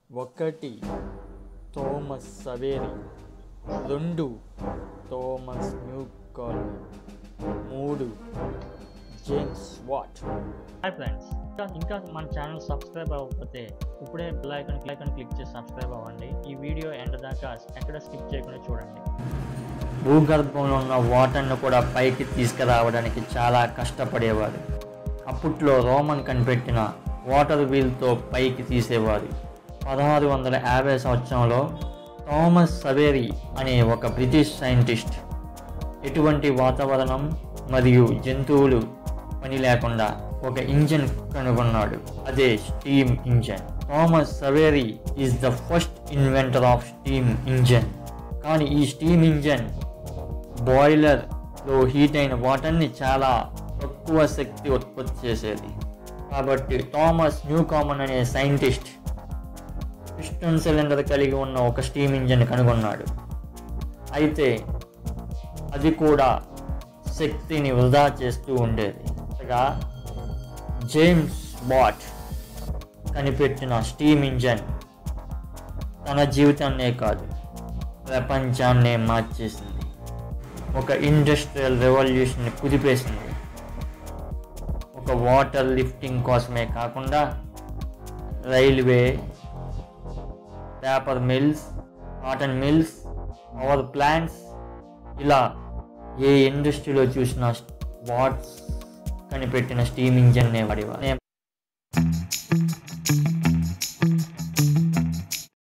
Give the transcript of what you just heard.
ఒకటి థోమస్ సవేరి రెండు థోమస్ న్యూకాల్ మూడు జేమ్స్ వాట్ హాయ్ ఫ్రెండ్స్ ఇంకా ఇంకా మన ఛానల్ సబ్స్క్రైబ్ అవ్వకపోతే ఇప్పుడే బెల్ ఐకాన్ క్లిక్ అని క్లిక్ చేసి సబ్స్క్రైబ్ అవ్వండి ఈ వీడియో ఎండ్ దాకా ఎక్కడ స్కిప్ చేయకుండా చూడండి భూగర్భంలో ఉన్న వాటర్ను కూడా పైకి తీసుకురావడానికి చాలా కష్టపడేవారు అప్పట్లో రోమన్ కనిపెట్టిన వాటర్ వీల్తో పైకి తీసేవారు పదహారు వందల యాభై సంవత్సరంలో థామస్ సవేరి అనే ఒక బ్రిటిష్ సైంటిస్ట్ ఎటువంటి వాతావరణం మరియు జంతువులు పని లేకుండా ఒక ఇంజన్ కనుగొన్నాడు అదే steam engine Thomas Savery is the first inventor of steam engine కానీ ఈ స్టీమ్ ఇంజన్ బాయిలర్లో హీట్ అయిన వాటర్ని చాలా తక్కువ శక్తి ఉత్పత్తి చేసేది కాబట్టి థామస్ న్యూ కామన్ అనే సైంటిస్ట్ పిస్టన్ సిలిండర్ కలిగి ఉన్న ఒక స్టీమ్ ఇంజన్ కనుగొన్నాడు అయితే అది కూడా శక్తిని వృధా చేస్తూ ఉండేది అనగా జేమ్స్ బాట్ కనిపెట్టిన స్టీమ్ ఇంజన్ తన జీవితాన్నే కాదు ప్రపంచాన్నే మార్చేసింది ఒక ఇండస్ట్రియల్ రెవల్యూషన్ కుదిపేసింది ఒక వాటర్ లిఫ్టింగ్ కోసమే కాకుండా railway paper mills cotton mills power plants ఇలా ఏ ఇండస్ట్రీలో చూసినా వాట్స్ కనిపెట్టిన స్టీమ్ ఇంజన్నే వాడేవారు